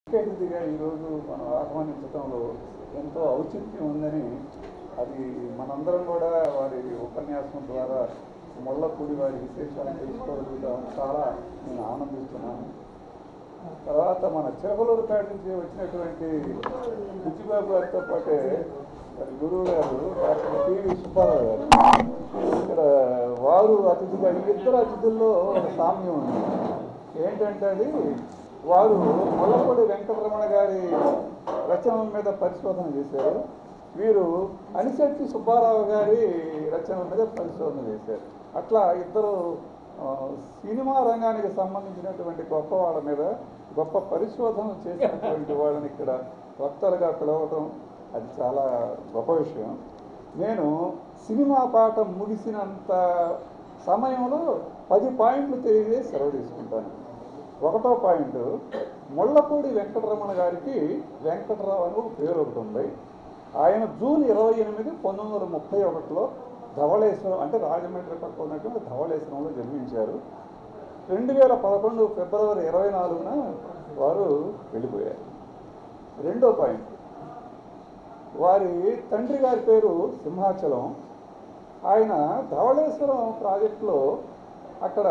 ముఖ్య అతిథిగా ఈరోజు మనం ఆహ్వానించడంలో ఎంతో ఔచిత్యం ఉందని అది మనందరం కూడా వారి ఉపన్యాసం ద్వారా ముళ్ళపూడి వారి విశేషాలు తెలుసుకోగలుగుతాం చాలా నేను ఆనందిస్తున్నాను తర్వాత మన చిరకలూరుపేట నుంచి వచ్చినటువంటి బుచ్చిబాబు గారితో పాటే మరి గురువు గారు డాక్టర్ పివి సుబ్బారావు గారు ఇక్కడ వారు అతిథిగా ఈ ఇద్దరు అతిథుల్లో ఒక సామ్యం ఉంది ఏంటంటే అది వారు ముల్లపూడి వెంకటరమణ గారి రచనల మీద పరిశోధన చేశారు వీరు అనిశెట్టి సుబ్బారావు గారి రచనల మీద పరిశోధన చేశారు అట్లా ఇద్దరు ఆ, సినిమా రంగానికి సంబంధించినటువంటి గొప్ప వాళ్ళ మీద గొప్ప పరిశోధన చేసినటువంటి వాళ్ళని ఇక్కడ వక్తలుగా పిలవటం అది చాలా గొప్ప విషయం నేను సినిమా పాట ముగిసినంత సమయంలో పది పాయింట్లు తెలియజేసి సెలవు తీసుకుంటాను ఒకటో పాయింట్ ముళ్ళపూడి వెంకటరమణ గారికి వెంకటరావు అని ఒక పేరు ఒకటి ఉంది ఆయన జూన్ ఇరవై ఎనిమిది పంతొమ్మిది వందల ముప్పై ఒకటిలో ధవళేశ్వరం అంటే రాజమండ్రి పక్క ఉన్నటువంటి ధవళేశ్వరంలో జన్మించారు రెండు వేల పదకొండు ఫిబ్రవరి ఇరవై నాలుగున వారు వెళ్ళిపోయారు రెండో పాయింట్ వారి తండ్రి గారి పేరు సింహాచలం ఆయన ధవళేశ్వరం ప్రాజెక్టులో అక్కడ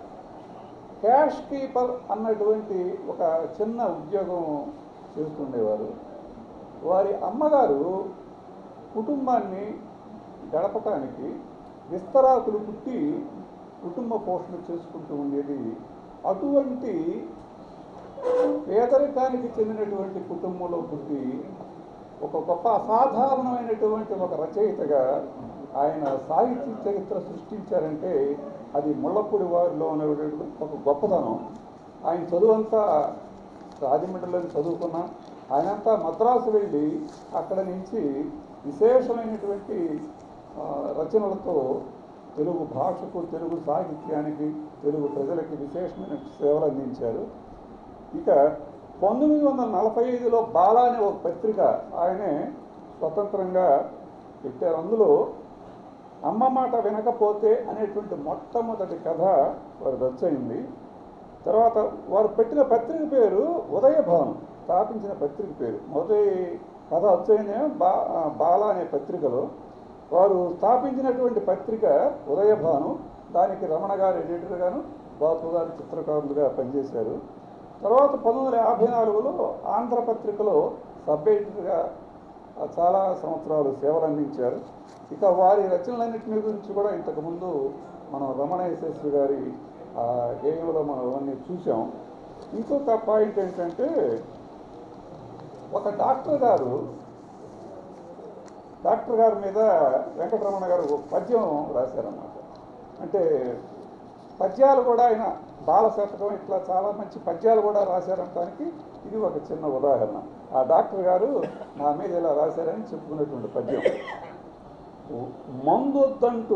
క్యాష్ కీపర్ అన్నటువంటి ఒక చిన్న ఉద్యోగం చేస్తుండేవారు వారి అమ్మగారు కుటుంబాన్ని గడపటానికి విస్తరాకులు పుట్టి కుటుంబ పోషణ చేసుకుంటూ ఉండేది అటువంటి పేదరికానికి చెందినటువంటి కుటుంబంలో పుట్టి ఒక గొప్ప అసాధారణమైనటువంటి ఒక రచయితగా ఆయన సాహిత్య చరిత్ర సృష్టించారంటే అది ముళ్ళపూడి వారిలో ఉన్నటువంటి ఒక గొప్పతనం ఆయన చదువంతా రాజమండ్రిలో చదువుకున్నా ఆయనంతా మద్రాసు వెళ్ళి అక్కడ నుంచి విశేషమైనటువంటి ఆ, రచనలతో తెలుగు భాషకు తెలుగు సాహిత్యానికి తెలుగు ప్రజలకి విశేషమైన సేవలు అందించారు ఇక పంతొమ్మిది వందల నలభై ఐదులో బాలా అనే ఒక పత్రిక ఆయనే స్వతంత్రంగా పెట్టారు అందులో అమ్మ మాట వినకపోతే అనేటువంటి మొట్టమొదటి కథ వారు రచ్చయింది తర్వాత వారు పెట్టిన పత్రిక పేరు ఉదయభవనం స్థాపించిన పత్రిక పేరు మొదటి కథ వచ్చయింది బా బాల అనే పత్రికలో వారు స్థాపించినటువంటి పత్రిక ఉదయభాను దానికి రమణ గారు ఎడిటర్గాను బాపు గారు చిత్రకారులుగా పనిచేశారు తర్వాత పంతొమ్మిది వందల యాభై నాలుగులో ఆంధ్రపత్రికలో సబ్ ఎడిటర్గా చాలా సంవత్సరాలు సేవలు అందించారు ఇక వారి రచనలన్నింటినీ గురించి కూడా ఇంతకుముందు మనం రమణయ్య శాస్త్రి గారి ఆ గేయంలో మనం అవన్నీ చూసాం ఇంకొక పాయింట్ ఏంటంటే ఒక డాక్టర్ గారు డాక్టర్ గారి మీద వెంకటరమణ గారు ఒక పద్యం రాశారన్నమాట అంటే పద్యాలు కూడా ఆయన బాల శతకం ఇట్లా చాలా మంచి పద్యాలు కూడా రాశారనడానికి ఇది ఒక చిన్న ఉదాహరణ ఆ డాక్టర్ గారు నా మీద ఇలా రాశారని చెప్పుకున్నటువంటి పద్యం మందొద్దంటూ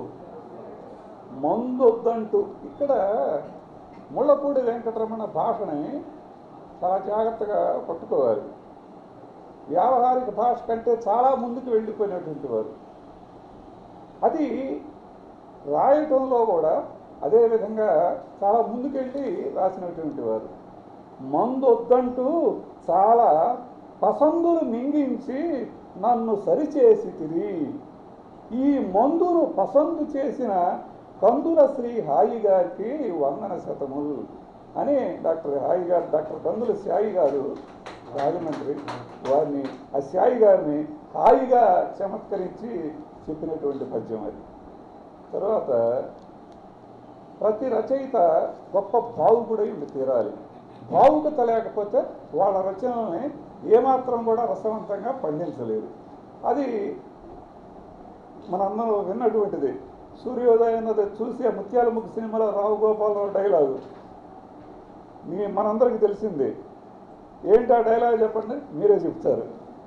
మందొద్దంటూ ఇక్కడ ముళ్ళపూడి వెంకటరమణ భాషని చాలా జాగ్రత్తగా పట్టుకోవాలి వ్యావహారిక భాష కంటే చాలా ముందుకు వెళ్ళిపోయినటువంటి వారు అది రాయటంలో కూడా అదే విధంగా చాలా ముందుకెళ్ళి రాసినటువంటి వారు మందు వద్దంటూ చాలా పసందులు మింగించి నన్ను సరిచేసి తిరి ఈ మందును పసందు చేసిన కందుల శ్రీ హాయి గారికి వందన శతములు అని డాక్టర్ హాయి గారు డాక్టర్ కందుల సాయి గారు రాజమండ్రి వారిని ఆ సాయి గారిని హాయిగా చమత్కరించి చెప్పినటువంటి పద్యం అది తర్వాత ప్రతి రచయిత గొప్ప భావుకుడై ఉండి తీరాలి భావుకత లేకపోతే వాళ్ళ రచనల్ని ఏమాత్రం కూడా రసవంతంగా పండించలేదు అది మనందరం విన్నటువంటిది సూర్యోదయం అన్నది చూసి ఆ ముత్యాల ముగ్గు సినిమాలో రావు గోపాలరావు డైలాగు మీ మనందరికీ తెలిసిందే ఏంటి ఆ డైలాగ్ చెప్పండి మీరే చెప్తారు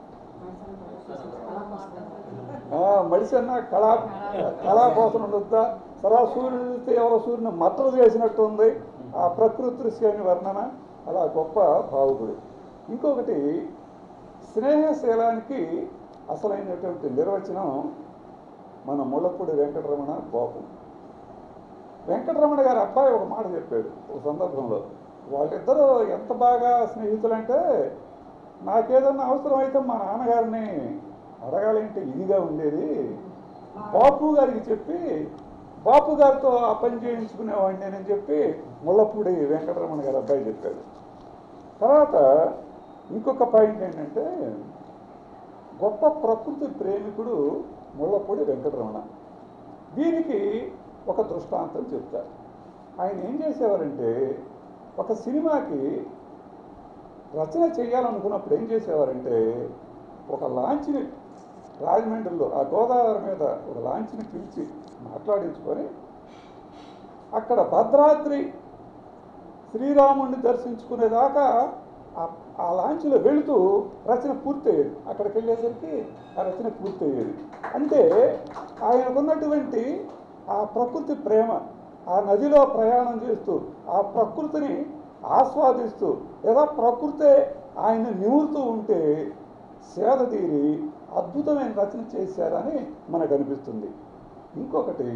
ఆ, మడిసి అన్న కళా కళా కోసం ఉండొద్దా సరా సూర్యుడు చూస్తే ఎవరో సూర్యుని మట్టలు చేసినట్టు ఉంది ఆ ప్రకృతి దృశ్యాన్ని వర్ణన అలా గొప్ప భావుకుడు ఇంకొకటి స్నేహశీలానికి అసలైనటువంటి నిర్వచనం మన ముళ్ళపూడి వెంకటరమణ బాపు వెంకటరమణ గారి అబ్బాయి ఒక మాట చెప్పాడు ఒక సందర్భంలో వాళ్ళిద్దరూ ఎంత బాగా స్నేహితులంటే నాకేదన్నా అవసరం అయితే మా నాన్నగారిని అడగాలంటే ఇదిగా ఉండేది బాపు గారికి చెప్పి బాపు గారితో ఆ పని చేయించుకునేవాడిని అని చెప్పి ముళ్ళపూడి వెంకటరమణ గారి అబ్బాయి చెప్పాడు తర్వాత ఇంకొక పాయింట్ ఏంటంటే గొప్ప ప్రకృతి ప్రేమికుడు ముళ్ళపూడి వెంకటరమణ దీనికి ఒక దృష్టాంతం చెప్తారు ఆయన ఏం చేసేవారంటే ఒక సినిమాకి రచన చేయాలనుకున్నప్పుడు ఏం చేసేవారంటే ఒక లాంచ్ని రాజమండ్రిలో ఆ గోదావరి మీద ఒక లాంచ్ని పిలిచి మాట్లాడించుకొని అక్కడ భద్రాద్రి శ్రీరాముడిని దర్శించుకునేదాకా ఆ- ఆ లాంచ్లో వెళుతూ రచన పూర్తయ్యేది అక్కడికి వెళ్ళేసరికి ఆ రచన పూర్తయ్యేది అంటే ఆయనకున్నటువంటి ఆ ప్రకృతి ప్రేమ ఆ నదిలో ప్రయాణం చేస్తూ ఆ ప్రకృతిని ఆస్వాదిస్తూ లేదా ప్రకృతే ఆయన నిమురుతూ ఉంటే సేద తీరి అద్భుతమైన రచన చేశారని మనకు అనిపిస్తుంది ఇంకొకటి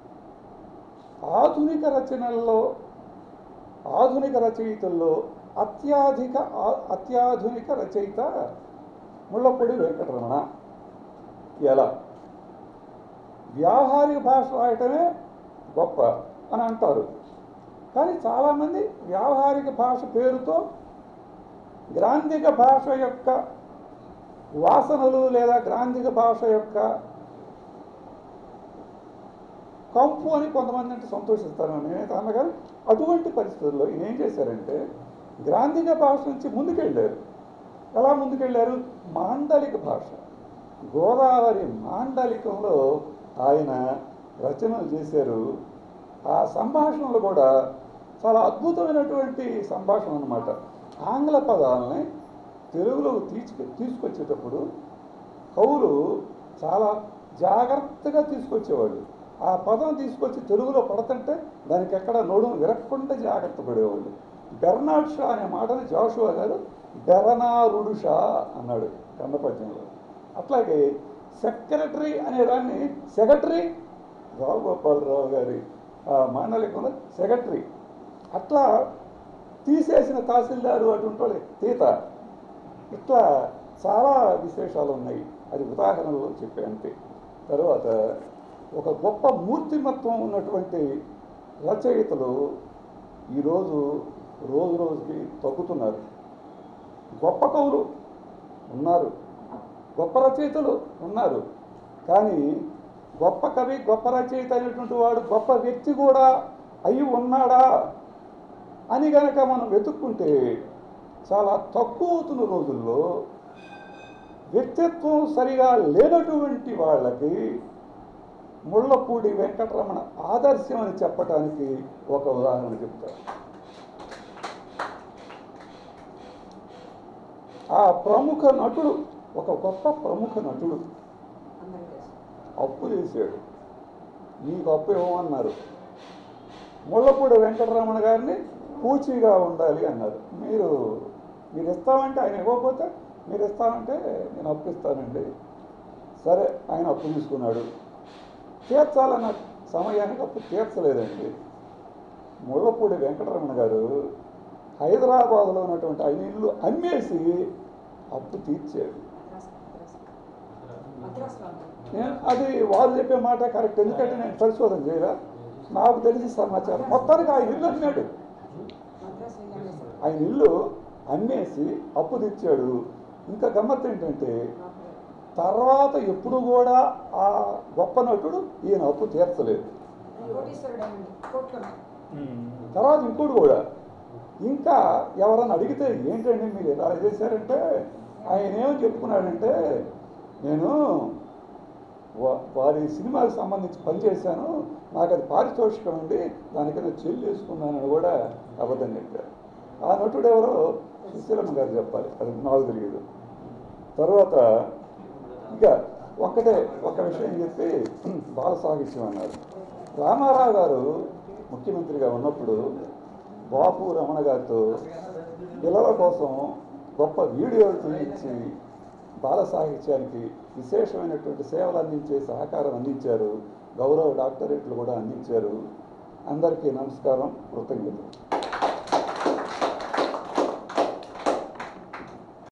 ఆధునిక రచనల్లో ఆధునిక రచయితల్లో అత్యాధిక ఆ- అత్యాధునిక రచయిత ముళ్ళపూడి వెంకటరమణ ఎలా వ్యావహారిక భాష రాయటమే గొప్ప అని అంటారు కానీ చాలామంది వ్యావహారిక భాష పేరుతో గ్రాంధిక భాష యొక్క వాసనలు లేదా గ్రాంధిక భాష యొక్క కంపు అని కొంతమంది అంటే సంతోషిస్తారు నేనైతే అన్నగారు అటువంటి పరిస్థితుల్లో ఈయన ఏం చేశారంటే గ్రాంధిక భాష నుంచి ముందుకెళ్ళారు ఎలా ముందుకెళ్ళారు మాండలిక భాష గోదావరి మాండలికంలో ఆయన రచనలు చేశారు ఆ సంభాషణలు కూడా చాలా అద్భుతమైనటువంటి సంభాషణ అన్నమాట ఆంగ్ల పదాలని తెలుగులోకి తీసుకు తీసుకొచ్చేటప్పుడు కవులు చాలా జాగ్రత్తగా తీసుకొచ్చేవాళ్ళు ఆ పదం తీసుకొచ్చి తెలుగులో పడుతుంటే దానికి ఎక్కడ నోడు విరక్కుండా జాగ్రత్త పడేవాళ్ళు బెర్నాడ్ షా అనే మాటని జాషువా గారు బెరనారుడు షా అన్నాడు కన్నపద్యంలో అట్లాగే సెక్రటరీ అనే దాన్ని సెక్రటరీ రావుగోపాలరావు గారి ఆ, మాండలికంలో సెక్రటరీ అట్లా తీసేసిన తహసీల్దారు అటువంటి వాళ్ళు తీత ఇట్లా చాలా విశేషాలు ఉన్నాయి అది ఉదాహరణలో చెప్పే అంతే తర్వాత ఒక గొప్ప మూర్తిమత్వం ఉన్నటువంటి రచయితలు ఈరోజు రోజు రోజుకి తగ్గుతున్నారు గొప్ప కవులు ఉన్నారు గొప్ప రచయితలు ఉన్నారు కానీ గొప్ప కవి గొప్ప రచయిత అయినటువంటి వాడు గొప్ప వ్యక్తి కూడా అయి ఉన్నాడా అని గనక మనం వెతుక్కుంటే చాలా తక్కువ అవుతున్న రోజుల్లో వ్యక్తిత్వం సరిగా లేనటువంటి వాళ్ళకి ముళ్ళపూడి వెంకటరమణ ఆదర్శం అని చెప్పడానికి ఒక ఉదాహరణ చెప్తారు ఆ ప్రముఖ నటుడు ఒక గొప్ప ప్రముఖ నటుడు అప్పు చేశాడు నీకు అప్పు ఇవ్వమన్నారు ముళ్ళపూడి వెంకటరమణ గారిని పూచీగా ఉండాలి అన్నారు మీరు మీరు ఇస్తామంటే ఆయన ఇవ్వకపోతే మీరు ఇస్తామంటే నేను అప్పు ఇస్తానండి సరే ఆయన అప్పు తీసుకున్నాడు తీర్చాలన్న సమయానికి అప్పు తీర్చలేదండి ముళ్ళపూడి వెంకటరమణ గారు హైదరాబాద్లో ఉన్నటువంటి ఆయన ఇల్లు అమ్మేసి అప్పు తీర్చాడు నేను అది వారు చెప్పే మాట కరెక్ట్ ఎందుకంటే నేను పరిశోధన చేయరా నాకు తెలిసి సమాచారం మొత్తానికి ఆయన ఇల్లు అమ్మాడు ఆయన ఇల్లు అమ్మేసి అప్పు తెచ్చాడు ఇంకా గమ్మత్తు ఏంటంటే తర్వాత ఎప్పుడు కూడా ఆ గొప్ప నటుడు ఈయన అప్పు తీర్చలేదు తర్వాత ఇంకోటి కూడా ఇంకా ఎవరన్నా అడిగితే ఏంటండి మీరు ఎలా చేశారంటే ఆయన ఏమని చెప్పుకున్నాడంటే నేను వా- వారి సినిమాకి సంబంధించి పనిచేశాను నాకు అది పారితోషికం అండి దానికైనా చెల్లి వేసుకున్నానని కూడా అబద్ధం చెప్పారు ఆ నటుడు ఎవరో సుశీలమ్మ గారు చెప్పాలి అది నాకు తెలియదు తర్వాత ఇక ఒక్కటే ఒక విషయం చెప్పి బాల సాహిత్యం అన్నారు రామారావు గారు ముఖ్యమంత్రిగా ఉన్నప్పుడు బాపు రమణ గారితో పిల్లల కోసం గొప్ప వీడియోలు తీయించి బాల సాహిత్యానికి విశేషమైనటువంటి సేవలు అందించే సహకారం అందించారు గౌరవ డాక్టరేట్లు కూడా అందించారు అందరికీ నమస్కారం కృతజ్ఞతలు